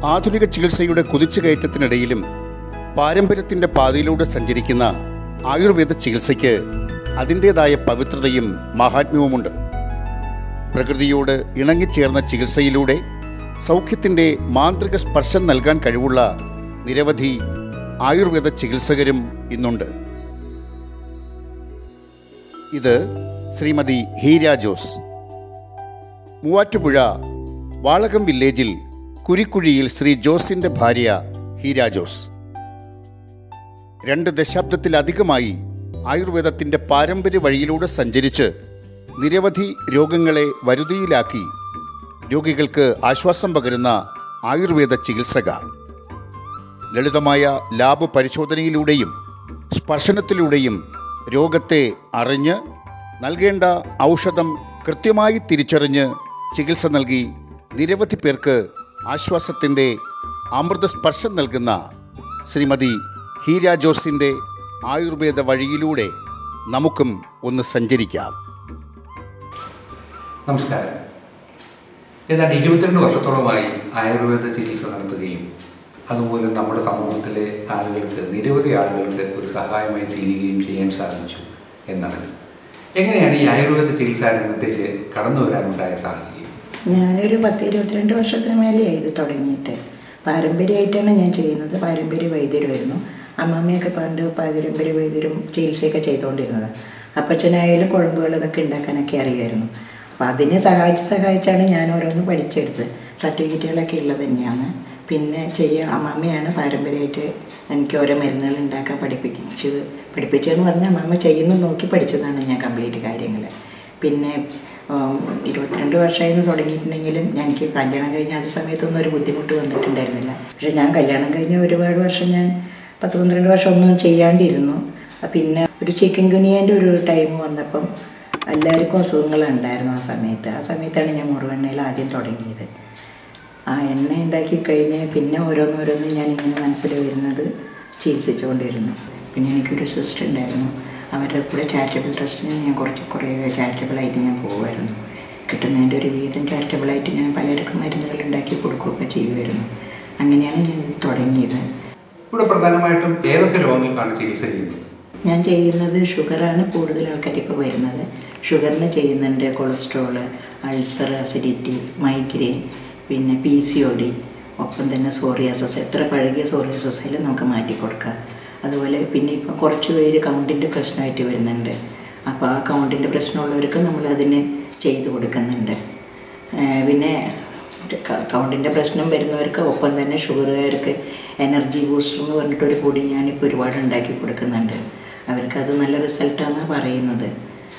ആധുനിക ചികിത്സയുടെ കുതിച്ചുകയറ്റത്തിനിടയിലും പാരമ്പര്യത്തിൻ്റെ പാതയിലൂടെ സഞ്ചരിക്കുന്ന ആയുർവേദ ചികിത്സയ്ക്ക് അതിൻ്റേതായ പവിത്രതയും മഹാത്മ്യവുമുണ്ട് പ്രകൃതിയോട് ഇണങ്ങിച്ചേർന്ന ചികിത്സയിലൂടെ സൗഖ്യത്തിൻ്റെ മാന്ത്രിക സ്പർശം നൽകാൻ കഴിവുള്ള നിരവധി ആയുർവേദ ചികിത്സകരും ഇന്നുണ്ട് ഇത് ശ്രീമതി ഹീര ജോസ് മൂവാറ്റുപുഴ വാളകം വില്ലേജിൽ കുരിക്കുഴിയിൽ ശ്രീ ജോസിന്റെ ഭാര്യ ഹീര ജോസ് രണ്ട് ദശാബ്ദത്തിലധികമായി ആയുർവേദത്തിന്റെ പാരമ്പര്യ വഴിയിലൂടെ സഞ്ചരിച്ച് നിരവധി രോഗങ്ങളെ വരുതിയിലാക്കി രോഗികൾക്ക് ആശ്വാസം പകരുന്ന ആയുർവേദ ചികിത്സക ലളിതമായ ലാബ് പരിശോധനയിലൂടെയും സ്പർശനത്തിലൂടെയും രോഗത്തെ അറിഞ്ഞ് നൽകേണ്ട ഔഷധം കൃത്യമായി തിരിച്ചറിഞ്ഞ് ചികിത്സ നൽകി നിരവധി പേർക്ക് ആശ്വാസത്തിൻ്റെ അമൃത സ്പർശം നൽകുന്ന ശ്രീമതി ഹീര ജോസിൻ്റെ ആയുർവേദ വഴിയിലൂടെ നമുക്കും ഒന്ന് സഞ്ചരിക്കാം നമസ്കാരം ഏതാണ്ട് ഇരുപത്തിരണ്ട് വർഷത്തോളമായി ആയുർവേദ ചികിത്സ നടത്തുകയും അതുമൂലം നമ്മുടെ സമൂഹത്തിലെ ആളുകൾക്ക് നിരവധി ആളുകൾക്ക് ഒരു സഹായമായി തീരുകയും ചെയ്യാൻ സാധിച്ചു എന്നറിഞ്ഞു എങ്ങനെയാണ് ഈ ആയുർവേദ ചികിത്സാ രംഗത്തേക്ക് കടന്നു വരാനുണ്ടായ സാഹചര്യം ഞാനൊരു പത്ത് ഇരുപത്തിരണ്ട് വർഷത്തിന് മേലെയായി ഇത് തുടങ്ങിയിട്ട് പാരമ്പര്യമായിട്ടാണ് ഞാൻ ചെയ്യുന്നത് പാരമ്പര്യ വൈദ്യരുമായിരുന്നു അമ്മമ്മയൊക്കെ പണ്ട് പാരമ്പര്യ വൈദ്യരും ചികിത്സയൊക്കെ ചെയ്തുകൊണ്ടിരുന്നത് അപ്പച്ചനായാലും കുഴമ്പുകൾ ഇതൊക്കെ ഉണ്ടാക്കാനൊക്കെ അറിയായിരുന്നു അപ്പോൾ അതിനെ സഹായിച്ച് സഹായിച്ചാണ് ഞാൻ ഓരോന്ന് പഠിച്ചെടുത്തത് സർട്ടിഫിക്കറ്റുകളൊക്കെ ഉള്ളത് തന്നെയാണ് പിന്നെ ചെയ്യുക അമ്മാമ്മയാണ് പാരമ്പര്യമായിട്ട് എനിക്ക് ഓരോ മരുന്നുകൾ ഉണ്ടാക്കാൻ പഠിപ്പിച്ചത് പഠിപ്പിച്ചതെന്ന് പറഞ്ഞാൽ അമ്മാമ്മ ചെയ്യുന്നത് നോക്കി പഠിച്ചതാണ് ഞാൻ കംപ്ലീറ്റ് കാര്യങ്ങൾ പിന്നെ ഉം, ഇരുപത്തിരണ്ട് വർഷമായിരുന്നു തുടങ്ങിയിട്ടുണ്ടെങ്കിലും എനിക്ക് കല്യാണം കഴിഞ്ഞ അതേ സമയത്തൊന്നും ഒരു ബുദ്ധിമുട്ട് വന്നിട്ടുണ്ടായിരുന്നില്ല പക്ഷെ ഞാൻ കല്യാണം കഴിഞ്ഞ ഒരുപാട് വർഷം ഞാൻ പത്ത് പന്ത്രണ്ട് വർഷം ഒന്നും ചെയ്യാണ്ടിരുന്നു അഹ് പിന്നെ ഒരു ചിക്കൻ ഗുനിയേൻ്റെ ഒരു ടൈം വന്നപ്പം എല്ലാവർക്കും അസുഖങ്ങളുണ്ടായിരുന്നു ആ സമയത്ത് ആ സമയത്താണ് ഞാൻ മുറിവെണ്ണയിൽ ആദ്യം തുടങ്ങിയത് ആ എണ്ണ ഉണ്ടാക്കി കഴിഞ്ഞ് പിന്നെ ഓരോന്നോരോന്നും ഞാനിങ്ങനെ മനസ്സിൽ വരുന്നത് ചികിത്സിച്ചുകൊണ്ടിരുന്നു പിന്നെ എനിക്കൊരു സിസ്റ്റർ ഉണ്ടായിരുന്നു അവരുടെ കൂടെ ചാരിറ്റബിൾ ട്രസ്റ്റിന് ഞാൻ കുറച്ച് കുറേ ചാരിറ്റബിളായിട്ട് ഞാൻ പോകുമായിരുന്നു കിട്ടുന്നതിൻ്റെ ഒരു വീതം ചാരിറ്റബിളായിട്ട് ഞാൻ പലർക്കും മരുന്നുകൾ ഉണ്ടാക്കി കൊടുക്കുകയൊക്കെ ചെയ്യുമായിരുന്നു അങ്ങനെയാണ് ഞാൻ ഇത് തുടങ്ങിയത് ഇവിടെ പ്രധാനമായിട്ടും ഏതൊക്കെ രോഗങ്ങൾക്കാണ് ചികിത്സ ചെയ്യുന്നത് ഞാൻ ചെയ്യുന്നത് ഷുഗറാണ് കൂടുതൽ ആൾക്കാർക്ക് വരുന്നത് ഷുഗറിന് ചെയ്യുന്നുണ്ട് കൊളസ്ട്രോള് അൾസർ അസിഡിറ്റി മൈഗ്രെയിൻ പിന്നെ പി സി ഒ ഡി ഒപ്പം തന്നെ സോറിയാസസ് എത്ര പഴകിയ സോറിയാസസ് ആയാലും നമുക്ക് മാറ്റി കൊടുക്കാം അതുപോലെ പിന്നെ ഇപ്പോൾ കുറച്ച് പേര് കൗണ്ടിൻ്റെ പ്രശ്നമായിട്ട് വരുന്നുണ്ട് അപ്പോൾ ആ കൗണ്ടിൻ്റെ പ്രശ്നമുള്ളവർക്ക് നമ്മൾ അതിന് ചെയ്തു കൊടുക്കുന്നുണ്ട് ഏഹ് പിന്നെ ക- കൗണ്ടിൻ്റെ പ്രശ്നം വരുന്നവർക്ക് ഒപ്പം തന്നെ ഷുഗറുകാർക്ക് എനർജി ബൂസ്റ്റർ എന്ന് പറഞ്ഞിട്ടൊരു പൊടി ഞാനിപ്പോൾ ഒരുപാട് ഉണ്ടാക്കി കൊടുക്കുന്നുണ്ട് അവർക്ക് അത് നല്ല റിസൾട്ടാണെന്നാണ് പറയുന്നത്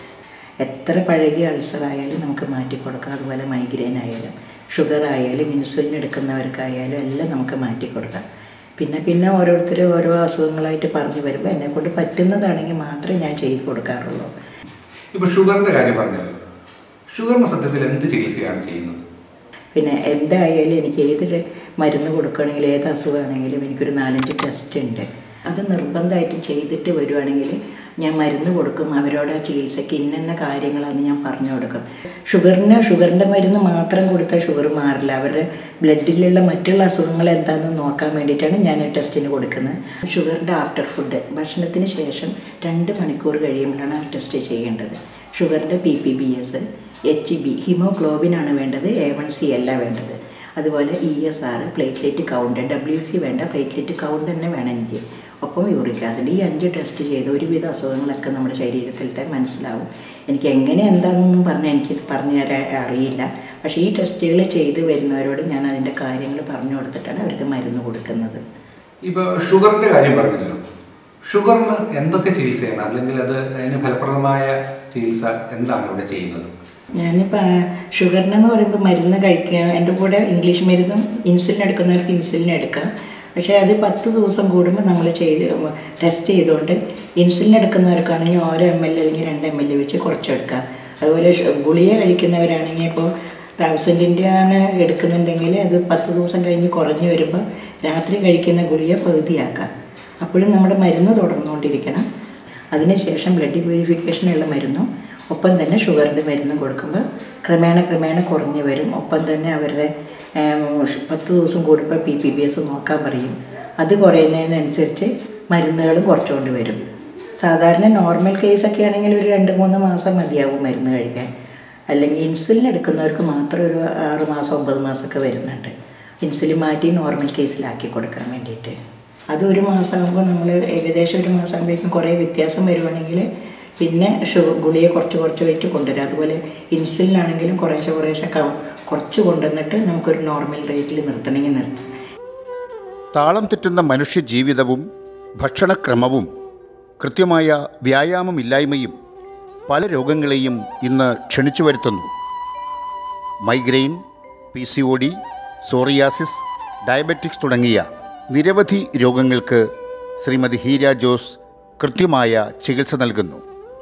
എത്ര പഴകിയ അൾസർ ആയാലും നമുക്ക് മാറ്റി കൊടുക്കാം അതുപോലെ മൈഗ്രെയിൻ ആയാലും ഷുഗർ ആയാലും ഇൻസുലിൻ എടുക്കുന്നവർക്കായാലും എല്ലാം നമുക്ക് മാറ്റി കൊടുക്കാം പിന്നെ പിന്നെ ഓരോരുത്തർ ഓരോ അസുഖങ്ങളായിട്ട് പറഞ്ഞു വരുമ്പോൾ എന്നെക്കൊണ്ട് പറ്റുന്നതാണെങ്കിൽ മാത്രമേ ഞാൻ ചെയ്ത് കൊടുക്കാറുള്ളൂ ഇപ്പോൾ ഷുഗറിൻ്റെ കാര്യം പറഞ്ഞല്ലോ ഷുഗറിന് സത്യത്തിൽ എന്ത് ചികിത്സയാണ് ചെയ്യുന്നത് പിന്നെ എന്തായാലും എനിക്ക് ഏത് ടെ- മരുന്ന് കൊടുക്കുകയാണെങ്കിൽ ഏത് അസുഖമാണെങ്കിലും എനിക്കൊരു നാലഞ്ച് ടെസ്റ്റ് ഉണ്ട് അത് നിർബന്ധമായിട്ട് ചെയ്തിട്ട് വരുവാണെങ്കിൽ ഞാൻ മരുന്ന് കൊടുക്കും അവരോട് ആ ചികിത്സയ്ക്ക് ഇന്ന കാര്യങ്ങളാണ് ഞാൻ പറഞ്ഞു കൊടുക്കും ഷുഗറിന് ഷുഗറിൻ്റെ മരുന്ന് മാത്രം കൊടുത്താൽ ഷുഗർ മാറില്ല അവരുടെ ബ്ലഡിലുള്ള മറ്റുള്ള അസുഖങ്ങൾ എന്താണെന്ന് നോക്കാൻ വേണ്ടിയിട്ടാണ് ഞാൻ ടെസ്റ്റിന് കൊടുക്കുന്നത് ഷുഗറിൻ്റെ ആഫ്റ്റർ ഫുഡ് ഭക്ഷണത്തിന് ശേഷം രണ്ട് മണിക്കൂർ കഴിയുമ്പോഴാണ് ആ ടെസ്റ്റ് ചെയ്യേണ്ടത് ഷുഗറിൻ്റെ P P B S H B ഹിമോഗ്ലോബിനാണ് വേണ്ടത് എ വൺ സി അല്ല വേണ്ടത് അതുപോലെ E S R platelet count W C വേണ്ട പ്ലേറ്റ്ലെറ്റ് കൗണ്ട് തന്നെ വേണം എനിക്ക് ഒപ്പം യൂറിക് ആസിഡ് ഈ അഞ്ച് ടെസ്റ്റ് ചെയ്ത് ഒരുവിധ അസുഖങ്ങളൊക്കെ നമ്മുടെ ശരീരത്തിലത്തെ മനസ്സിലാവും എനിക്ക് എങ്ങനെ എന്താണെന്നൊന്നും പറഞ്ഞാൽ എനിക്ക് പറഞ്ഞു തരാൻ അറിയില്ല പക്ഷേ ഈ ടെസ്റ്റുകൾ ചെയ്ത് വരുന്നവരോട് ഞാൻ അതിൻ്റെ കാര്യങ്ങൾ പറഞ്ഞു കൊടുത്തിട്ടാണ് അവർക്ക് മരുന്ന് കൊടുക്കുന്നത് ഇപ്പോൾ ഷുഗറിൻ്റെ കാര്യം പറഞ്ഞല്ലോ ഷുഗറിന് എന്തൊക്കെ ചികിത്സയാണ് അല്ലെങ്കിൽ അത് അതിന് ഫലപ്രദമായ ചികിത്സ എന്താണ് ഇവിടെ ചെയ്യുന്നത് ഞാനിപ്പോൾ ഷുഗറിനെന്ന് പറയുമ്പോൾ മരുന്ന് കഴിക്കുക എൻ്റെ കൂടെ ഇംഗ്ലീഷ് മരുന്നും ഇൻസുലിൻ എടുക്കുന്നവർക്ക് ഇൻസുലിൻ എടുക്കാം പക്ഷേ അത് പത്ത് ദിവസം കൂടുമ്പോൾ നമ്മൾ ചെയ്ത് ടെസ്റ്റ് ചെയ്തുകൊണ്ട് ഇൻസുലിൻ എടുക്കുന്നവർക്കാണെങ്കിൽ ഓരോ എം എൽ അല്ലെങ്കിൽ രണ്ട് എം എൽ വെച്ച് കുറച്ചെടുക്കാം അതുപോലെ ഷു- ഗുളിക കഴിക്കുന്നവരാണെങ്കിൽ ഇപ്പോൾ തൗസൻഡിൻ്റെ ആണ് എടുക്കുന്നുണ്ടെങ്കിൽ അത് പത്ത് ദിവസം കഴിഞ്ഞ് കുറഞ്ഞു വരുമ്പോൾ രാത്രി കഴിക്കുന്ന ഗുളിക പകുതിയാക്കാം അപ്പോഴും നമ്മുടെ മരുന്ന് തുടർന്നുകൊണ്ടിരിക്കണം അതിനുശേഷം ബ്ലഡ് പ്യൂരിഫിക്കേഷനുള്ള മരുന്നും ഒപ്പം തന്നെ ഷുഗറിൻ്റെ മരുന്നും കൊടുക്കുമ്പോൾ ക്രമേണ ക്രമേണ കുറഞ്ഞു വരും ഒപ്പം തന്നെ അവരുടെ ഏം, പത്ത് ദിവസം കൂടുമ്പോൾ പി പി ബി എസ് നോക്കാൻ പറയും അത് കുറയുന്നതിനനുസരിച്ച് മരുന്നുകളും കുറച്ചുകൊണ്ട് വരും സാധാരണ നോർമൽ കേസൊക്കെ ആണെങ്കിൽ ഒരു രണ്ട് മൂന്ന് മാസം മതിയാവും മരുന്ന് കഴിക്കാൻ അല്ലെങ്കിൽ ഇൻസുലിൻ എടുക്കുന്നവർക്ക് മാത്രം ഒരു ആറ് മാസം ഒമ്പത് മാസമൊക്കെ വരുന്നുണ്ട് ഇൻസുലിൻ മാറ്റി നോർമൽ കേസിലാക്കി കൊടുക്കാൻ വേണ്ടിയിട്ട് അത് ഒരു മാസമാകുമ്പോൾ നമ്മൾ ഏകദേശം ഒരു മാസമാകുമ്പോഴേക്കും കുറേ വ്യത്യാസം വരുവാണെങ്കിൽ പിന്നെ ഷുഗർ ഗുളിയെ കുറച്ച് കുറച്ച് വെച്ച് കൊണ്ടുവരും അതുപോലെ ഇൻസുലിനാണെങ്കിലും കുറേശ്ശെ കുറേശ്ശെ ക- കുറച്ച് കൊണ്ടുവന്നിട്ട് നമുക്കൊരു നോർമൽ റേറ്റിൽ നിർത്തണമെങ്കിൽ നിർത്താം താളം തെറ്റുന്ന മനുഷ്യ ജീവിതവും ഭക്ഷണക്രമവും കൃത്യമായ വ്യായാമമില്ലായ്മയും പല രോഗങ്ങളെയും ഇന്ന് ക്ഷണിച്ചു വരുത്തുന്നു migraine P C O D psoriasis diabetics തുടങ്ങിയ നിരവധി രോഗങ്ങൾക്ക് ശ്രീമതി ഹീര ജോസ് കൃത്യമായ ചികിത്സ നൽകുന്നു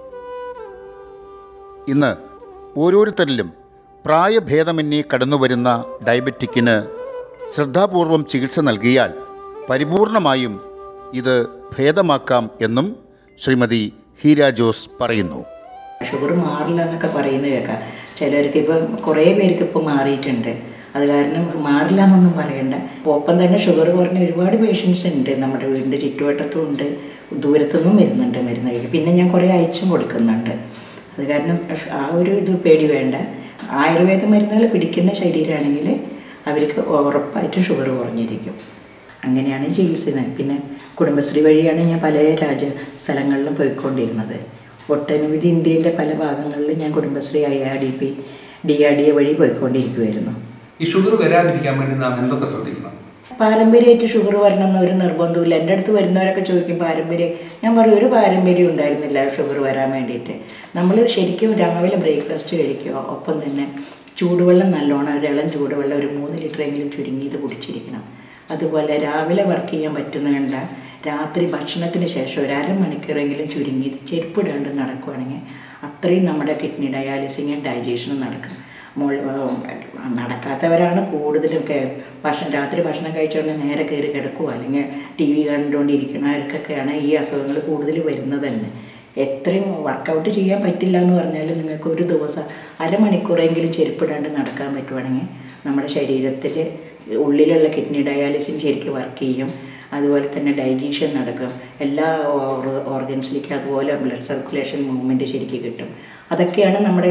ഇന്ന് ഓരോരുത്തരിലും പ്രായഭേദമന്യേ കടന്നുവരുന്ന ഡയബറ്റിക്കിന് ശ്രദ്ധാപൂർവം ചികിത്സ നൽകിയാൽ പരിപൂർണമായും ഇത് ഭേദമാക്കാം എന്നും ശ്രീമതി ഹീര ജോസ് പറയുന്നു ഷുഗർ മാറില്ല എന്നൊക്കെ പറയുന്നത് കേൾക്കാം ചിലർക്ക് ഇപ്പം കുറേ പേർക്ക് ഇപ്പോൾ മാറിയിട്ടുണ്ട് അത് കാരണം മാറില്ല എന്നൊന്നും പറയണ്ട ഒപ്പം തന്നെ ഷുഗർ കുറഞ്ഞ ഒരുപാട് പേഷ്യൻസ് ഉണ്ട് നമ്മുടെ വീടിൻ്റെ ചുറ്റുവട്ടത്തും ഉണ്ട് ദൂരത്തുനിന്നും വരുന്നുണ്ട് മരുന്ന് കഴിക്കാൻ പിന്നെ ഞാൻ കുറേ അയച്ചും കൊടുക്കുന്നുണ്ട് അത് കാരണം ആ ഒരു ഇത് പേടി വേണ്ട ആയുർവേദ മരുന്നുകൾ പിടിക്കുന്ന ശരീരമാണെങ്കിൽ അവർക്ക് ഉറപ്പായിട്ടും ഷുഗർ കുറഞ്ഞിരിക്കും അങ്ങനെയാണ് ചികിത്സിക്കുന്നത് പിന്നെ കുടുംബശ്രീ വഴിയാണ് ഞാൻ പല രാജ സ്ഥലങ്ങളിലും പോയിക്കൊണ്ടിരുന്നത് ഒട്ടനവധി ഇന്ത്യൻ്റെ പല ഭാഗങ്ങളിലും ഞാൻ Kudumbashree I R D P D R D A വഴി പോയിക്കൊണ്ടിരിക്കുമായിരുന്നു ഈ ഷുഗർ വരാതിരിക്കാൻ വേണ്ടി നാം എന്തൊക്കെ ശ്രദ്ധിക്കണം പാരമ്പര്യമായിട്ട് ഷുഗർ വരണമെന്ന് ഒരു നിർബന്ധമില്ല എൻ്റെ അടുത്ത് വരുന്നവരൊക്കെ ചോദിക്കും പാരമ്പര്യം ഞാൻ പറയും ഒരു പാരമ്പര്യം ഉണ്ടായിരുന്നില്ല ഷുഗർ വരാൻ വേണ്ടിയിട്ട് നമ്മൾ ശരിക്കും രാവിലെ ബ്രേക്ക്ഫാസ്റ്റ് കഴിക്കുക ഒപ്പം തന്നെ ചൂടുവെള്ളം നല്ലോണം ഒരു ഇളം ചൂടുവെള്ളം ഒരു മൂന്ന് ലിറ്ററെങ്കിലും ചുരുങ്ങിയത് കുടിച്ചിരിക്കണം അതുപോലെ രാവിലെ വർക്ക് ചെയ്യാൻ പറ്റുന്ന കണ്ട രാത്രി ഭക്ഷണത്തിന് ശേഷം ഒരു അരമണിക്കൂറെങ്കിലും ചുരുങ്ങിയത് ചെരുപ്പിടാണ്ട് നടക്കുവാണെങ്കിൽ അത്രയും നമ്മുടെ കിഡ്നി ഡയാലിസിങ്ങും ഡൈജഷനും നടക്കും മോൾ നടക്കാത്തവരാണ് കൂടുതലും കേ ഭക്ഷണം രാത്രി ഭക്ഷണം കഴിച്ചുകൊണ്ട് നേരെ കയറി കിടക്കുക അല്ലെങ്കിൽ ടി വി കണ്ടുകൊണ്ടിരിക്കുന്നവർക്കൊക്കെയാണ് ഈ അസുഖങ്ങൾ കൂടുതൽ വരുന്നത് തന്നെ എത്രയും വർക്കൗട്ട് ചെയ്യാൻ പറ്റില്ല എന്ന് പറഞ്ഞാൽ നിങ്ങൾക്ക് ഒരു ദിവസം അരമണിക്കൂറെങ്കിലും ചെരുപ്പിടാണ്ട് നടക്കാൻ പറ്റുവാണെങ്കിൽ നമ്മുടെ ശരീരത്തിൽ ഉള്ളിലുള്ള കിഡ്നി ഡയാലിസിൻ ശരിക്കും വർക്ക് ചെയ്യും അതുപോലെ തന്നെ ഡൈജഷൻ നടക്കും എല്ലാ ഓർഗൻസിലേക്കും അതുപോലെ ബ്ലഡ് സർക്കുലേഷൻ മൂവ്മെൻറ്റ് ശരിക്കും കിട്ടും അതൊക്കെയാണ് നമ്മുടെ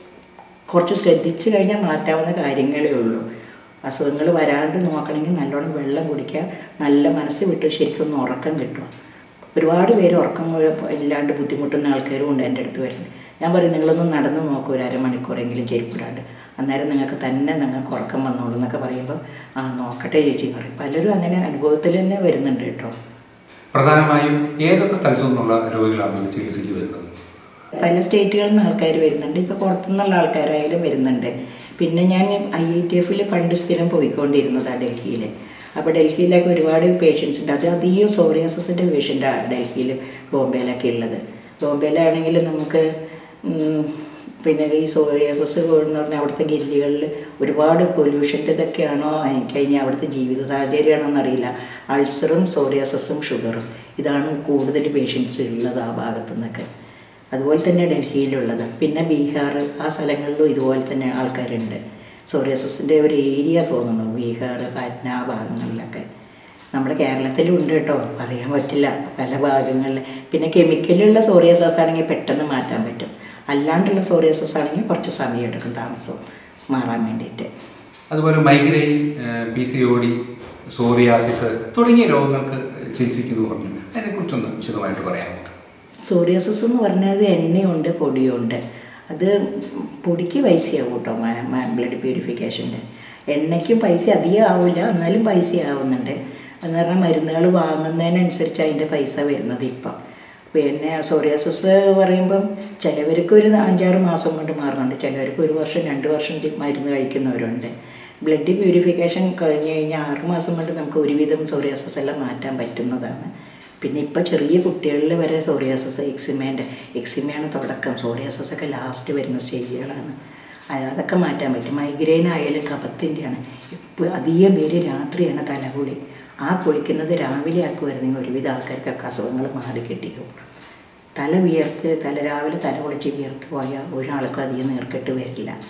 കുറച്ച് ശ്രദ്ധിച്ചു കഴിഞ്ഞാൽ മാറ്റാവുന്ന കാര്യങ്ങളേ ഉള്ളൂ അസുഖങ്ങൾ വരാണ്ട് നോക്കണമെങ്കിൽ നല്ലോണം വെള്ളം കുടിക്കുക നല്ല മനസ്സ് വിട്ട് ശരിക്കും ഒന്ന് ഉറക്കം കിട്ടും ഒരുപാട് പേര് ഉറക്കം മുഴുവൻ ഇല്ലാണ്ട് ബുദ്ധിമുട്ടുന്ന ആൾക്കാരും ഉണ്ട് എൻ്റെ അടുത്ത് വരുന്നത് ഞാൻ പറയും നിങ്ങളൊന്ന് നടന്നു നോക്കൂ ഒരു അരമണിക്കൂറെങ്കിലും ചെരുപ്പിടാണ്ട് അന്നേരം നിങ്ങൾക്ക് തന്നെ നിങ്ങൾക്ക് ഉറക്കം വന്നോളൂ എന്നൊക്കെ പറയുമ്പോൾ ആ നോക്കട്ടെ ചേച്ചി പറയും പലരും അങ്ങനെ അനുഭവത്തിൽ തന്നെ വരുന്നുണ്ട് കേട്ടോ പ്രധാനമായും ഏതൊക്കെ സ്ഥലത്തു നിന്നുള്ള രോഗികളാണ് ഇവിടെ ചികിത്സയ്ക്ക് വരുന്നത് പല സ്റ്റേറ്റുകളിൽ നിന്ന് ആൾക്കാർ വരുന്നുണ്ട് ഇപ്പോൾ പുറത്തുനിന്നുള്ള ആൾക്കാരായാലും വരുന്നുണ്ട് പിന്നെ ഞാൻ ഐ ഐ ടി എഫിൽ പണ്ട് സ്ഥിരം പോയിക്കൊണ്ടിരുന്നതാണ് ഡൽഹിയിൽ അപ്പോൾ ഡൽഹിയിലൊക്കെ ഒരുപാട് പേഷ്യൻസ് ഉണ്ട് അത് അധികം സോറിയാസിൻ്റെ പേഷ്യൻ്റാണ് ഡൽഹിയിൽ ബോംബെയിലൊക്കെ ഉള്ളത് ബോംബെയിലാണെങ്കിൽ നമുക്ക് ഉം, പിന്നെ ഈ സോറിയാസസ് എന്ന് പറഞ്ഞാൽ അവിടുത്തെ ഗില്ലികളിൽ ഒരുപാട് പൊല്യൂഷൻ്റെ ഇതൊക്കെയാണോ കഴിഞ്ഞാൽ അവിടുത്തെ ജീവിത സാഹചര്യമാണോ എന്നറിയില്ല അൾസറും സോറിയാസസും ഷുഗറും ഇതാണ് കൂടുതൽ പേഷ്യൻസ് ഉള്ളത് ആ ഭാഗത്തു നിന്നൊക്കെ അതുപോലെ തന്നെ ഡൽഹിയിലുള്ളത് പിന്നെ ബീഹാർ ആ സ്ഥലങ്ങളിലും ഇതുപോലെ തന്നെ ആൾക്കാരുണ്ട് സോറിയസസിൻ്റെ ഒരു ഏരിയ തോന്നുന്നു ബീഹാർ പാറ്റ്ന ആ ഭാഗങ്ങളിലൊക്കെ നമ്മുടെ കേരളത്തിലും ഉണ്ട് കേട്ടോ പറയാൻ പറ്റില്ല പല ഭാഗങ്ങളിൽ പിന്നെ കെമിക്കലുള്ള സോറിയസസ് ആണെങ്കിൽ പെട്ടെന്ന് മാറ്റാൻ പറ്റും അല്ലാണ്ടുള്ള സോറിയസസ് ആണെങ്കിൽ കുറച്ച് സമയം എടുക്കും താമസവും മാറാൻ വേണ്ടിയിട്ട് അതുപോലെ migraine P C O D psoriasis തുടങ്ങിയ രോഗങ്ങൾക്ക് ചികിത്സിക്കുന്നു പറഞ്ഞു അതിനെക്കുറിച്ചൊന്ന് വിശദമായിട്ട് പറയാമോ സോറിയാസിസ് എന്ന് പറഞ്ഞത് എണ്ണയുണ്ട് പൊടിയുണ്ട് അത് പൊടിക്ക് പൈസയാവും കേട്ടോ ബ്ലഡ് പ്യൂരിഫിക്കേഷൻ്റെ എണ്ണയ്ക്കും പൈസ അധികം ആവില്ല എന്നാലും പൈസ ആവുന്നുണ്ട് എന്ന് പറഞ്ഞാൽ മരുന്നുകൾ വാങ്ങുന്നതിനനുസരിച്ച് അതിൻ്റെ പൈസ വരുന്നത് ഇപ്പം പിന്നെ സോറിയാസിസ് പറയുമ്പം ചിലവർക്ക് ഒരു അഞ്ചാറ് മാസം കൊണ്ട് മാറുന്നുണ്ട് ചിലവർക്ക് ഒരു വർഷം രണ്ട് വർഷം ചി- മരുന്ന് കഴിക്കുന്നവരുണ്ട് ബ്ലഡ് പ്യൂരിഫിക്കേഷൻ കഴിഞ്ഞ് കഴിഞ്ഞാൽ ആറ് മാസം കൊണ്ട് നമുക്ക് ഒരുവിധം സോറിയാസിസ് എല്ലാം മാറ്റാൻ പറ്റുന്നതാണ് പിന്നെ ഇപ്പോൾ ചെറിയ കുട്ടികളിൽ വരെ സോറിയാസിസ് എക്സിമേൻ്റെ എക്സിമയാണ് തുടക്കം സോറിയാസിസ് ഒക്കെ ലാസ്റ്റ് വരുന്ന സ്റ്റേജുകളാണ് അത് അതൊക്കെ മാറ്റാൻ പറ്റും മൈഗ്രെയിൻ ആയാലും കഫത്തിൻ്റെയാണ് ഇപ്പോൾ അധികം പേര് രാത്രിയാണ് തലകുളി ആ കുളിക്കുന്നത് രാവിലെ ആക്കുമായിരുന്നെങ്കിൽ ഒരുവിധ ആൾക്കാർക്കൊക്കെ അസുഖങ്ങൾ മാറി കിട്ടിക്കും തല വിയർത്ത് തല രാവിലെ തല കുളിച്ച് വിയർത്ത് പോയാൽ ഒരാൾക്കും അധികം നീർക്കെട്ട് വരില്ല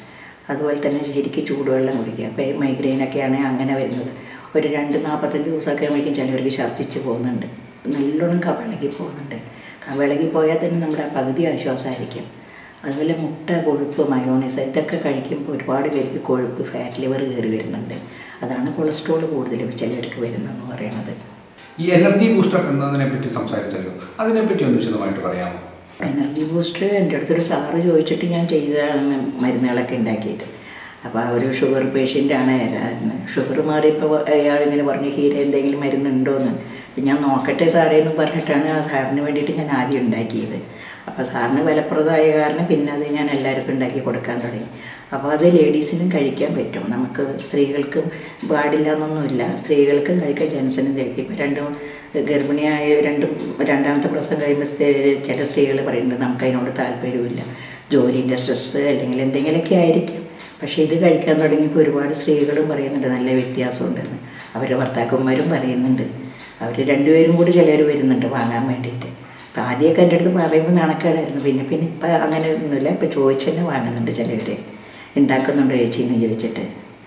അതുപോലെ തന്നെ ശരിക്കും ചൂടുവെള്ളം കുടിക്കുക അപ്പോൾ മൈഗ്രെയിനൊക്കെ ആണെങ്കിൽ അങ്ങനെ വരുന്നത് ഒരു രണ്ട് നാൽപ്പത്തഞ്ച് ദിവസമൊക്കെ ആകുമ്പോഴേക്കും ചിലവർക്ക് ഛർദ്ദിച്ച് പോകുന്നുണ്ട് നല്ലോണം കവിളകി പോകുന്നുണ്ട് കവിളകി പോയാൽ തന്നെ നമ്മുടെ ആ പകുതി ആശ്വാസമായിരിക്കും അതുപോലെ മുട്ട കൊഴുപ്പ് മയോണൈസ് ഇതൊക്കെ കഴിക്കുമ്പോൾ ഒരുപാട് പേർക്ക് കൊഴുപ്പ് ഫാറ്റ് ലിവർ കയറി വരുന്നുണ്ട് അതാണ് കൊളസ്ട്രോൾ കൂടുതലും ചിലർക്ക് വരുന്നതെന്ന് പറയുന്നത് ഈ എനർജി ബൂസ്റ്റർ എന്നതിനെ പറ്റി സംസാരിച്ചല്ലോ അതിനെപ്പറ്റി ഒന്ന് വിശദമായിട്ട് പറയാമോ എനർജി ബൂസ്റ്റർ എൻ്റെ അടുത്തൊരു സാറ് ചോദിച്ചിട്ട് ഞാൻ ചെയ്തതാണ് മരുന്നുകളൊക്കെ ഉണ്ടാക്കിയിട്ട് അപ്പോൾ അവർ ഷുഗർ പേഷ്യൻ്റാണ് ഷുഗർ മാറിയപ്പോൾ അയാൾ ഇങ്ങനെ പറഞ്ഞു ഹീര എന്തെങ്കിലും മരുന്നുണ്ടോയെന്ന് അപ്പം ഞാൻ നോക്കട്ടെ സാറേ എന്ന് പറഞ്ഞിട്ടാണ് ആ സാറിന് വേണ്ടിയിട്ട് ഞാൻ ആദ്യം ഉണ്ടാക്കിയത് അപ്പോൾ സാറിന് ഫലപ്രദമായ കാരണം പിന്നെ അത് ഞാൻ എല്ലാവർക്കും ഉണ്ടാക്കി കൊടുക്കാൻ തുടങ്ങി അപ്പോൾ അത് ലേഡീസിനും കഴിക്കാൻ പറ്റും നമുക്ക് സ്ത്രീകൾക്കും പാടില്ല എന്നൊന്നുമില്ല സ്ത്രീകൾക്കും കഴിക്കാം ജെൻസിനും കഴിക്കാം ഇപ്പോൾ രണ്ടും ഗർഭിണിയായ രണ്ടും രണ്ടാമത്തെ പ്രസവം കഴിയുമ്പോൾ സ്ത്രീ- ചില സ്ത്രീകൾ പറയുന്നുണ്ട് നമുക്ക് അതിനോട് താല്പര്യമില്ല ജോലിൻ്റെ സ്ട്രെസ്സ് അല്ലെങ്കിൽ എന്തെങ്കിലുമൊക്കെ ആയിരിക്കും പക്ഷേ ഇത് കഴിക്കാൻ തുടങ്ങിയപ്പോൾ ഒരുപാട് സ്ത്രീകളും പറയുന്നുണ്ട് നല്ല വ്യത്യാസമുണ്ടെന്ന് അവരുടെ ഭർത്താക്കന്മാരും പറയുന്നുണ്ട് അവർ രണ്ടുപേരും കൂടി ചിലർ വരുന്നുണ്ട് വാങ്ങാൻ വേണ്ടിയിട്ട് അപ്പം ആദ്യമൊക്കെ എൻ്റെ അടുത്ത് പറയുമ്പോൾ നാണക്കേടായിരുന്നു പിന്നെ പിന്നെ ഇപ്പം അങ്ങനെ ഒന്നുമില്ല ഇപ്പം ചോദിച്ചു തന്നെ വാങ്ങുന്നുണ്ട് ചിലവർ ഉണ്ടാക്കുന്നുണ്ടോ ചേച്ചി എന്ന് ചോദിച്ചിട്ട്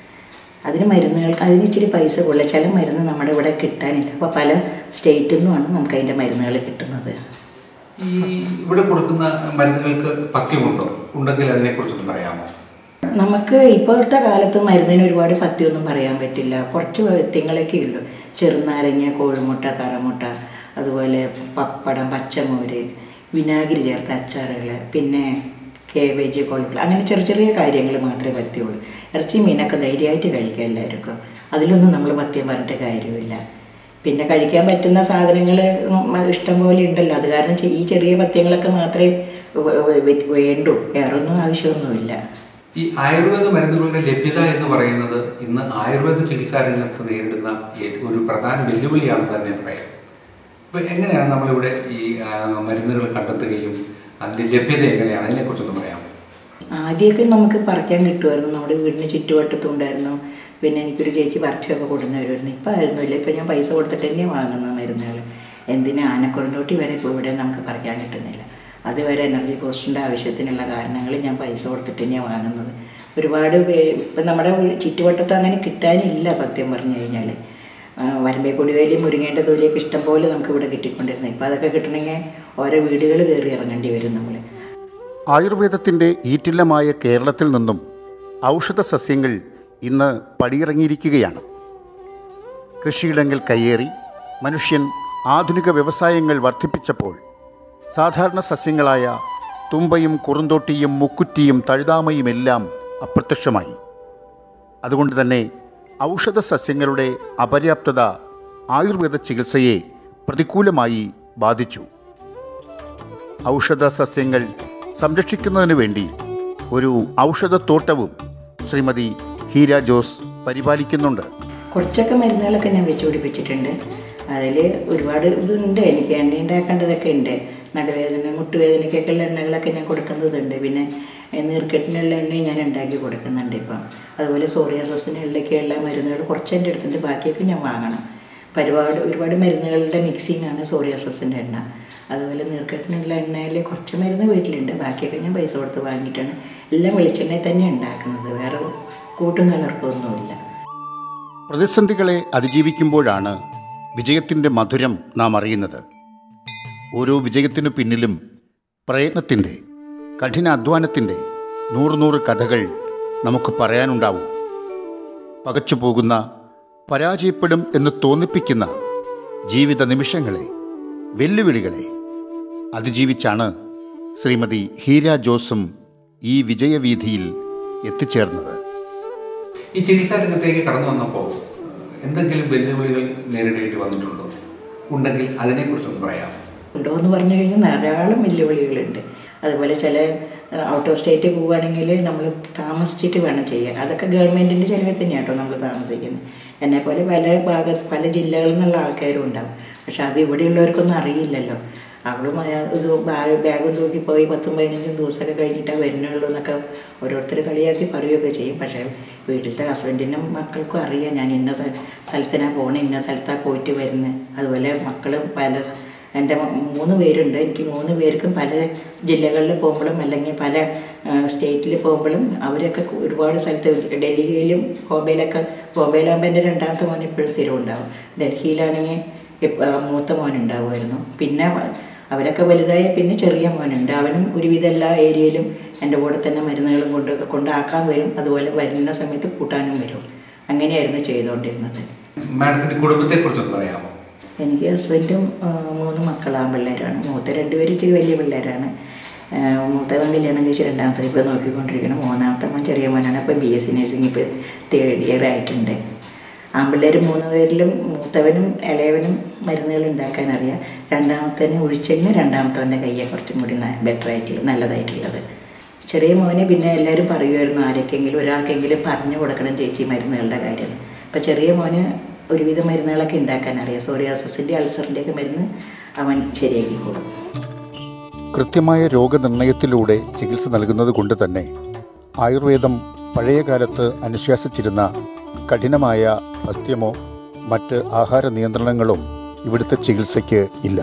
അതിന് മരുന്നുകൾ അതിന് ഇച്ചിരി പൈസ കൂടുതൽ ചില മരുന്ന് നമ്മുടെ ഇവിടെ കിട്ടാനില്ല അപ്പോൾ പല സ്റ്റേറ്റിൽ നിന്നുമാണ് നമുക്ക് അതിൻ്റെ മരുന്നുകൾ കിട്ടുന്നത് ഈ ഇവിടെ കൊടുക്കുന്ന മരുന്നുകൾക്ക് പഥ്യമുണ്ടോ ഉണ്ടെങ്കിൽ അതിനെക്കുറിച്ചൊന്ന് പറയാമോ നമുക്ക് ഇപ്പോഴത്തെ കാലത്ത് മരുന്നിന് ഒരുപാട് പത്തിയൊന്നും പറയാൻ പറ്റില്ല കുറച്ച് വ്യത്യങ്ങളൊക്കെ ഉള്ളൂ ചെറുനാരങ്ങ കോഴിമുട്ട തറമുട്ട അതുപോലെ പപ്പടം പച്ചമോര് വിനാഗിരി ചേർത്ത അച്ചാറുകൾ പിന്നെ കേബേജ് കോളിഫ്ലവർ അങ്ങനെ ചെറിയ ചെറിയ കാര്യങ്ങൾ മാത്രമേ പറ്റുള്ളൂ ഇറച്ചി മീനൊക്കെ ധൈര്യമായിട്ട് കഴിക്കാം എല്ലാവർക്കും അതിലൊന്നും നമ്മൾ പത്യം പറഞ്ഞിട്ട് കാര്യമില്ല പിന്നെ കഴിക്കാൻ പറ്റുന്ന സാധനങ്ങൾ ഇഷ്ടം പോലെ ഉണ്ടല്ലോ അത് കാരണം ചെ- ഈ ചെറിയ പത്യങ്ങളൊക്കെ മാത്രമേ വ- വ- വ- വേണ്ടൂ വേറൊന്നും ആവശ്യമൊന്നുമില്ല ഈ ആയുർവേദ മരുന്നുകളുടെ ലഭ്യത എന്ന് പറയുന്നത് ഇന്ന് ആയുർവേദ ചികിത്സാ രംഗത്ത് നേരിടുന്ന ഏ- ഒരു പ്രധാന വെല്ലുവിളിയാണെന്ന് തന്നെ പറയാം അപ്പോൾ എങ്ങനെയാണ് നമ്മളിവിടെ ഈ ആ, മരുന്നുകൾ കണ്ടെത്തുകയും അതിൻ്റെ ലഭ്യത എങ്ങനെയാണ് അതിനെക്കുറിച്ചൊന്ന് പറയാമോ ആദ്യമൊക്കെ നമുക്ക് പറിക്കാൻ കിട്ടുമായിരുന്നു നമ്മുടെ വീടിന് ചുറ്റുവട്ടത്തും ഉണ്ടായിരുന്നു പിന്നെ എനിക്കൊരു ചേച്ചി പറിച്ചൊക്കെ കൊടുന്നു വരുമായിരുന്നു ഇപ്പം ആയിരുന്നില്ല ഇപ്പം ഞാൻ പൈസ കൊടുത്തിട്ട് തന്നെയാണ് വാങ്ങുന്നത് മരുന്നുകൾ എന്തിന് ആനക്കുറന്തോട്ടി വരെ ഇപ്പോൾ ഇവിടെ നമുക്ക് പറിക്കാൻ കിട്ടുന്നില്ല അതുവരെ എനർജി പോസ്റ്റിൻ്റെ ആവശ്യത്തിനുള്ള കാരണങ്ങൾ ഞാൻ പൈസ കൊടുത്തിട്ട് തന്നെയാണ് വാങ്ങുന്നത് ഒരുപാട് പേ ഇപ്പം നമ്മുടെ വീ- ചുറ്റുവട്ടത്ത് അങ്ങനെ കിട്ടാനില്ല സത്യം പറഞ്ഞു കഴിഞ്ഞാൽ വരമ്പേ കൊടിവേലി മുരിങ്ങേൻ്റെ തൊലിയൊക്കെ ഇഷ്ടം പോലെ നമുക്ക് ഇവിടെ കിട്ടിക്കൊണ്ടിരുന്നത് ഇപ്പം അതൊക്കെ കിട്ടണമെങ്കിൽ ഓരോ വീടുകൾ കയറി ഇറങ്ങേണ്ടി വരും നമ്മൾ ആയുർവേദത്തിൻ്റെ ഈറ്റില്ലമായ കേരളത്തിൽ നിന്നും ഔഷധ സസ്യങ്ങൾ ഇന്ന് പടിയിറങ്ങിയിരിക്കുകയാണ് കൃഷിയിടങ്ങൾ കയ്യേറി മനുഷ്യൻ ആധുനിക വ്യവസായങ്ങൾ വർദ്ധിപ്പിച്ചപ്പോൾ സാധാരണ സസ്യങ്ങളായ തുമ്പയും കുറുന്തോട്ടിയും മുക്കുറ്റിയും തഴുതാമയുമെല്ലാം അപ്രത്യക്ഷമായി അതുകൊണ്ട് തന്നെ ഔഷധ സസ്യങ്ങളുടെ അപര്യാപ്തത ആയുർവേദ ചികിത്സയെ പ്രതികൂലമായി ബാധിച്ചു ഔഷധ സസ്യങ്ങൾ സംരക്ഷിക്കുന്നതിനു വേണ്ടി ഒരു ഔഷധത്തോട്ടവും ശ്രീമതി ഹീര ജോസ് പരിപാലിക്കുന്നുണ്ട് കുറച്ചൊക്കെ മരുന്നുകളൊക്കെ ഞാൻ വെച്ച് പിടിപ്പിച്ചിട്ടുണ്ട് അതിൽ ഒരുപാട് ഇതുണ്ട് എനിക്ക് എണ്ണ ഉണ്ടാക്കേണ്ടതൊക്കെ ഉണ്ട് നടുവേദന മുട്ടുവേദനയ്ക്കൊക്കെ ഉള്ള എണ്ണകളൊക്കെ ഞാൻ കൊടുക്കുന്നതുണ്ട് പിന്നെ ഏഹ്, നീർക്കെട്ടിനുള്ള എണ്ണയും ഞാൻ ഉണ്ടാക്കി കൊടുക്കുന്നുണ്ട് ഇപ്പം അതുപോലെ സോറിയാസസിനുള്ളൊക്കെയുള്ള മരുന്നുകൾ കുറച്ച് എൻ്റെ അടുത്തുണ്ട് ബാക്കിയൊക്കെ ഞാൻ വാങ്ങണം അപ്പോൾ ഒരുപാട് ഒരുപാട് മരുന്നുകളുടെ മിക്സിംഗ് ആണ് സോറിയാസസിൻ്റെ എണ്ണ അതുപോലെ നീർക്കെട്ടിനുള്ള എണ്ണയിൽ കുറച്ച് മരുന്ന് വീട്ടിലുണ്ട് ബാക്കിയൊക്കെ ഞാൻ പൈസ കൊടുത്ത് വാങ്ങിയിട്ടാണ് എല്ലാം വെളിച്ചെണ്ണയിൽ തന്നെ ഉണ്ടാക്കുന്നത് വേറെ കൂട്ടും കലർപ്പൊന്നുമില്ല പ്രതിസന്ധികളെ അതിജീവിക്കുമ്പോഴാണ് വിജയത്തിൻ്റെ മധുരം നാം അറിയുന്നത് ഓരോ വിജയത്തിനു പിന്നിലും പ്രയത്നത്തിൻ്റെ കഠിനാധ്വാനത്തിൻ്റെ നൂറ് നൂറ് കഥകൾ നമുക്ക് പറയാനുണ്ടാവും പകച്ചു പോകുന്ന പരാജയപ്പെടും എന്ന് തോന്നിപ്പിക്കുന്ന ജീവിത നിമിഷങ്ങളെ വെല്ലുവിളികളെ അതിജീവിച്ചാണ് ശ്രീമതി ഹീര ജോസും ഈ വിജയവീഥിയിൽ എത്തിച്ചേർന്നത് ഈ ചികിത്സാ രംഗത്തേക്ക് കടന്നു വന്നപ്പോൾ എന്തെങ്കിലും വെല്ലുവിളികൾ നേരിടേണ്ടി വന്നിട്ടുണ്ടോ ഉണ്ടെങ്കിൽ അതിനെക്കുറിച്ചൊന്ന് പറയാം ഉണ്ടോ എന്ന് പറഞ്ഞു കഴിഞ്ഞാൽ ധാരാളം വെല്ലുവിളികളുണ്ട് അതുപോലെ ചില ഔട്ട് ഓഫ് സ്റ്റേറ്റ് പോവുകയാണെങ്കിൽ നമ്മൾ താമസിച്ചിട്ട് വേണം ചെയ്യാൻ അതൊക്കെ ഗവൺമെൻറ്റിൻ്റെ ചിലവിൽ തന്നെയാണ് കേട്ടോ നമ്മൾ താമസിക്കുന്നത് എന്നെപ്പോലെ പല ഭാഗ പല ജില്ലകളിൽ നിന്നുള്ള ആൾക്കാരും ഉണ്ടാവും പക്ഷെ അത് ഇവിടെയുള്ളവർക്കൊന്നും അറിയില്ലല്ലോ അവളും അയാ- ഇത് ബാഗ് ബാഗും തൂക്കി പോയി പത്തും പതിനഞ്ചും ദിവസമൊക്കെ കഴിഞ്ഞിട്ടേ വരുന്നുള്ളൂ എന്നൊക്കെ ഓരോരുത്തർ കളിയാക്കി പറയുകയൊക്കെ ചെയ്യും പക്ഷേ വീട്ടിലത്തെ ഹസ്ബൻഡിനും മക്കൾക്കും അറിയാം ഞാൻ ഇന്ന സ്ഥ- സ്ഥലത്തിനാണ് പോണേ ഇന്ന സ്ഥലത്താണ് പോയിട്ട് വരുന്നത് അതുപോലെ മക്കളും പല എൻ്റെ മൂന്ന് പേരുണ്ട് എനിക്ക് മൂന്ന് പേർക്കും പല ജില്ലകളിൽ പോകുമ്പോഴും അല്ലെങ്കിൽ പല സ്റ്റേറ്റിൽ പോകുമ്പോഴും അവരൊക്കെ ഒരുപാട് സ്ഥലത്ത് ഡൽഹിയിലും ബോംബെയിലൊക്കെ ബോംബെയിലാകുമ്പോൾ എൻ്റെ രണ്ടാമത്തെ മോൻ ഇപ്പോഴും സ്ഥിരം ഉണ്ടാവും ഡൽഹിയിലാണെങ്കിൽ ഇപ്പ- മൂത്ത മോൻ ഉണ്ടാവുമായിരുന്നു പിന്നെ അവരൊക്കെ വലുതായ പിന്നെ ചെറിയ മോനുണ്ട് അവനും ഒരുവിധം എല്ലാ ഏരിയയിലും എൻ്റെ കൂടെ തന്നെ മരുന്നുകളും കൊണ്ട് കൊണ്ടാക്കാൻ വരും അതുപോലെ വരുന്ന സമയത്ത് കൂട്ടാനും വരും അങ്ങനെയായിരുന്നു ചെയ്തുകൊണ്ടിരുന്നത് മാഡത്തിൻ്റെ കുടുംബത്തെക്കുറിച്ചൊന്ന് പറയാമോ എനിക്ക് ഹസ്ബൻഡും ആ, മൂന്ന് മക്കളാണ് പിള്ളേരാണ് മൂത്ത രണ്ടുപേരും ഇച്ചിരി വലിയ പിള്ളേരാണ് ആ, മൂത്തവൻ കല്യാണം കഴിച്ച് രണ്ടാമത്തെ ഇപ്പോൾ നോക്കിക്കൊണ്ടിരിക്കണം മൂന്നാമത്തെ മോൻ ചെറിയ മോനാണ് അപ്പോൾ ബി എസ് സി നഴ്സിംഗ് ഇപ്പോൾ തേർഡ് ഇയർ ആയിട്ടുണ്ട് ആൺപിള്ളേർ മൂന്ന് പേരിലും മൂത്തവനും ഇളയവനും മരുന്നുകൾ ഉണ്ടാക്കാൻ അറിയാം രണ്ടാമത്തവന് ഒഴിച്ചലിന് രണ്ടാമത്തവൻ്റെ കയ്യെ കുറച്ചും കൂടി ബെറ്റർ ആയിട്ടുള്ള നല്ലതായിട്ടുള്ളത് ചെറിയ മോനെ പിന്നെ എല്ലാവരും പറയുമായിരുന്നു ആരൊക്കെങ്കിലും ഒരാൾക്കെങ്കിലും പറഞ്ഞു കൊടുക്കണം ചേച്ചി മരുന്നുകളുടെ കാര്യം അപ്പം ചെറിയ മോന് ഒരുവിധ മരുന്നുകളൊക്കെ ഉണ്ടാക്കാൻ അറിയാം സോറിയാസിൻ്റെ അൾസറിൻ്റെയൊക്കെ മരുന്ന് അവൻ ശരിയാക്കി കൊടുക്കും കൃത്യമായ രോഗനിർണയത്തിലൂടെ ചികിത്സ നൽകുന്നത് കൊണ്ട് തന്നെ ആയുർവേദം പഴയ കാലത്ത് അനുശാസിച്ചിരുന്ന കഠിനമായ ഭസ്യമോ മറ്റ് ആഹാര നിയന്ത്രണങ്ങളും ഇവിടുത്തെ ചികിത്സയ്ക്ക് ഇല്ല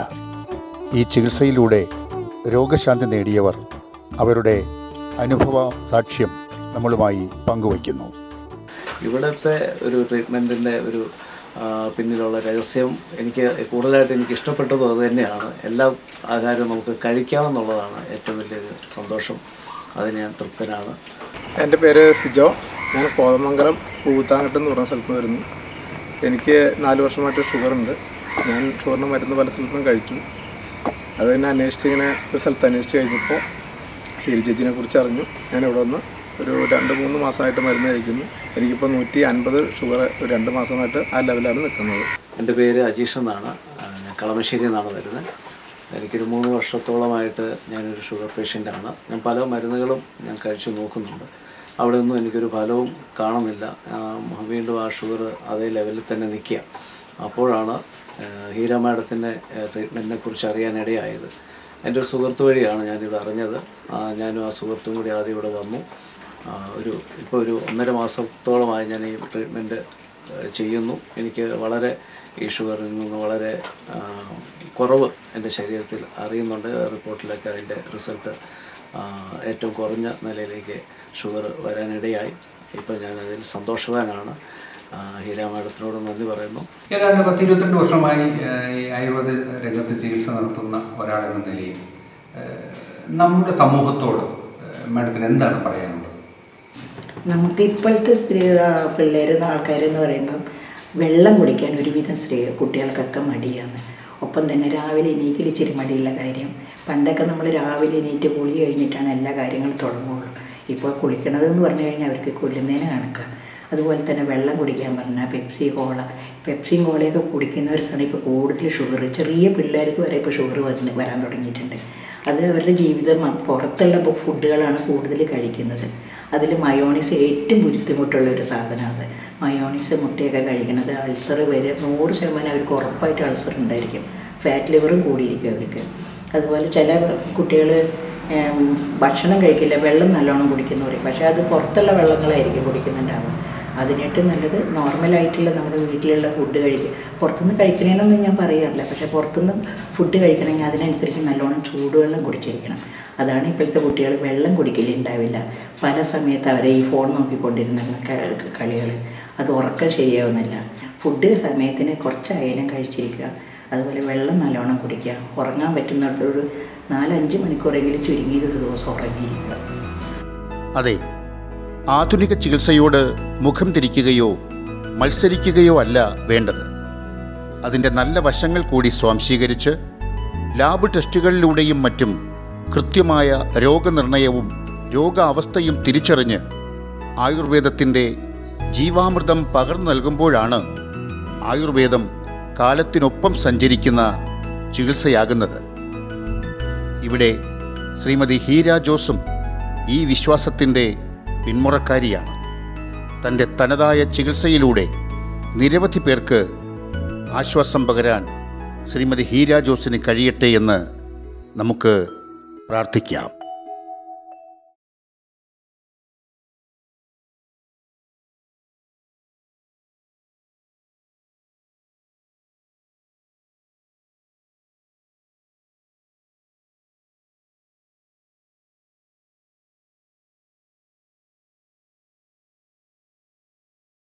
ഈ ചികിത്സയിലൂടെ രോഗശാന്തി നേടിയവർ അവരുടെ അനുഭവ സാക്ഷ്യം നമ്മളുമായി പങ്കുവയ്ക്കുന്നു ഇവിടുത്തെ ഒരു ട്രീറ്റ്മെൻറ്റിൻ്റെ ഒരു ആ, പിന്നിലുള്ള രഹസ്യം എനിക്ക് കൂടുതലായിട്ട് എനിക്ക് ഇഷ്ടപ്പെട്ടതും അത് തന്നെയാണ് എല്ലാ ആഹാരവും നമുക്ക് കഴിക്കാമെന്നുള്ളതാണ് ഏറ്റവും വലിയൊരു സന്തോഷം അത് ഞാൻ തൃപ്തനാണ് എൻ്റെ പേര് സിജോ ഞാൻ കോതമംഗലം പൂത്താങ്കട്ട് എന്ന് പറഞ്ഞ സ്ഥലത്ത് നിന്ന് വരുന്നു എനിക്ക് നാല് വർഷമായിട്ട് ഷുഗറുണ്ട് ഞാൻ ഷുഗറിന് മരുന്ന് പല സ്ഥലത്തും കഴിച്ചു അത് തന്നെ അന്വേഷിച്ച് ഇങ്ങനെ ഒരു സ്ഥലത്ത് അന്വേഷിച്ച് കഴിഞ്ഞപ്പോൾ ഹീൽ ചേച്ചിനെ കുറിച്ച് അറിഞ്ഞു ഞാൻ ഇവിടെ വന്ന് ഒരു രണ്ട് മൂന്ന് മാസമായിട്ട് മരുന്ന് കഴിക്കുന്നു എനിക്കിപ്പോൾ നൂറ്റി അൻപത് ഷുഗർ ഒരു രണ്ട് മാസമായിട്ട് ആ ലെവലാണ് നിൽക്കുന്നത് എൻ്റെ പേര് അജീഷ് എന്നാണ് ആ, ഞാൻ കളമശ്ശേരി എന്നാണ് വരുന്നത് എനിക്കൊരു മൂന്ന് വർഷത്തോളമായിട്ട് ഞാനൊരു ഷുഗർ പേഷ്യൻ്റാണ് ഞാൻ പല മരുന്നുകളും ഞാൻ കഴിച്ചു നോക്കുന്നുണ്ട് അവിടെ ഒന്നും എനിക്കൊരു ഫലവും കാണുന്നില്ല ആ, വീണ്ടും ആ ഷുഗർ അതേ ലെവലിൽ തന്നെ നിൽക്കുക അപ്പോഴാണ് ആ, ഹീര മാഡത്തിൻ്റെ ട്രീറ്റ്മെൻറ്റിനെ കുറിച്ച് അറിയാനിടയായത് എൻ്റെ ഒരു സുഹൃത്ത് വഴിയാണ് ഞാനിത് അറിഞ്ഞത് ആ, ഞാനും ആ സുഹൃത്തും കൂടി ആദ്യം ഇവിടെ വന്നു ആ, ഒരു ഇപ്പോൾ ഒരു ഒന്നര മാസത്തോളമായി ഞാൻ ഈ ട്രീറ്റ്മെൻറ്റ് ഏഹ് ചെയ്യുന്നു എനിക്ക് വളരെ ഈ ഷുഗറിൽ നിന്ന് വളരെ ആ, കുറവ് എൻ്റെ ശരീരത്തിൽ അറിയുന്നുണ്ട് റിപ്പോർട്ടിലൊക്കെ അതിൻ്റെ റിസൾട്ട് ഏറ്റവും കുറഞ്ഞ നിലയിലേക്ക് ഷുഗർ വരാനിടയായി ഇപ്പോൾ ഞാനതിൽ സന്തോഷവാനാണ് ആ, ഹീര മാഡത്തിനോട് നന്ദി പറയുന്നു ഏതാണ്ട് പത്ത് ഇരുപത്തിരണ്ട് വർഷമായി ഏഹ്, ഈ ആയുർവേദ രംഗത്ത് ചികിത്സ നടത്തുന്ന ഒരാളെന്ന നിലയിൽ ഏഹ്, നമ്മുടെ സമൂഹത്തോട് ഏഹ്, മാഡത്തിന് എന്താണ് പറയാനുള്ളത് നമുക്ക് ഇപ്പോഴത്തെ സ്ത്രീ പിള്ളേർ ആൾക്കാരെന്ന് പറയുമ്പം വെള്ളം കുടിക്കാൻ ഒരുവിധം സ്ത്രീ കുട്ടികൾക്കൊക്കെ മടിയാണ് ഒപ്പം തന്നെ രാവിലെ എണീക്കൽ ഇച്ചിരി മടിയുള്ള കാര്യം പണ്ടൊക്കെ നമ്മൾ രാവിലെ എണീറ്റ് കുളി കഴിഞ്ഞിട്ടാണ് എല്ലാ കാര്യങ്ങളും തുടങ്ങുള്ളൂ ഇപ്പോൾ കുളിക്കണത് എന്ന് പറഞ്ഞു കഴിഞ്ഞാൽ അവർക്ക് കൊല്ലുന്നതിന് കണക്കാണ് അതുപോലെ തന്നെ വെള്ളം കുടിക്കാൻ പറഞ്ഞാൽ പെപ്സി കോള പെപ്സിയും കോളയൊക്കെ കുടിക്കുന്നവർക്കാണ് ഇപ്പോൾ കൂടുതൽ ഷുഗർ ചെറിയ പിള്ളേർക്ക് വരെ ഇപ്പോൾ ഷുഗർ വന്ന് വരാൻ തുടങ്ങിയിട്ടുണ്ട് അത് അവരുടെ ജീവിതം പുറത്തുള്ള ഫുഡുകളാണ് കൂടുതൽ കഴിക്കുന്നത് അതിൽ മയോണീസ് ഏറ്റവും ബുദ്ധിമുട്ടുള്ള ഒരു സാധനമാണ് മയോണീസ് മുട്ടയൊക്കെ കഴിക്കുന്നത് അൾസർ വരെ നൂറ് ശതമാനം അവർക്ക് ഉറപ്പായിട്ട് അൾസർ ഉണ്ടായിരിക്കും ഫാറ്റ് ലിവറും കൂടിയിരിക്കും അവർക്ക് അതുപോലെ ചില കുട്ടികൾ ഭക്ഷണം കഴിക്കില്ല വെള്ളം നല്ലോണം കുടിക്കുന്നു പറയും പക്ഷേ അത് പുറത്തുള്ള വെള്ളങ്ങളായിരിക്കും കുടിക്കുന്നുണ്ടാവുക അതിനായിട്ട് നല്ലത് നോർമലായിട്ടുള്ള നമ്മുടെ വീട്ടിലുള്ള ഫുഡ് കഴിക്കുക പുറത്തുനിന്ന് കഴിക്കണേനൊന്നും ഞാൻ പറയാറില്ല പക്ഷേ പുറത്തുനിന്ന് ഫുഡ് കഴിക്കണമെങ്കിൽ അതിനനുസരിച്ച് നല്ലോണം ചൂടുവെള്ളം കുടിച്ചിരിക്കണം അതാണ് ഇപ്പോഴത്തെ കുട്ടികൾ വെള്ളം കുടിക്കലുണ്ടാവില്ല പല സമയത്ത് അവരെ ഈ ഫോൺ നോക്കിക്കൊണ്ടിരുന്ന കളികൾ അത് ഉറക്കം ശരിയാവുന്നില്ല ഫുഡ് സമയത്തിന് കുറച്ചായാലും കഴിച്ചിരിക്കുക അതുപോലെ വെള്ളം നല്ലോണം കുടിക്കുക ഉറങ്ങാൻ പറ്റുന്നിടത്തോട് നാലഞ്ച് മണിക്കൂറെങ്കിലും ചുരുങ്ങിയത് ഒരു ദിവസം ഉറങ്ങിയിരിക്കുക അതെ ആധുനിക ചികിത്സയോട് മുഖം തിരിക്കുകയോ മത്സരിക്കുകയോ അല്ല വേണ്ടത് അതിൻ്റെ നല്ല വശങ്ങൾ കൂടി സ്വാംശീകരിച്ച് ലാബ് ടെസ്റ്റുകളിലൂടെയും മറ്റും കൃത്യമായ രോഗനിർണയവും രോഗാവസ്ഥയും തിരിച്ചറിഞ്ഞ് ആയുർവേദത്തിൻ്റെ ജീവാമൃതം പകർന്നു നൽകുമ്പോഴാണ് ആയുർവേദം കാലത്തിനൊപ്പം സഞ്ചരിക്കുന്ന ചികിത്സയാകുന്നത് ഇവിടെ ശ്രീമതി ഹീര ജോസും ഈ വിശ്വാസത്തിൻ്റെ പിന്മുറക്കാരിയാണ് തൻ്റെ തനതായ ചികിത്സയിലൂടെ നിരവധി പേർക്ക് ആശ്വാസം പകരാൻ ശ്രീമതി ഹീര ജോസിന് കഴിയട്ടെ എന്ന് നമുക്ക് പ്രാർത്ഥിക്കാം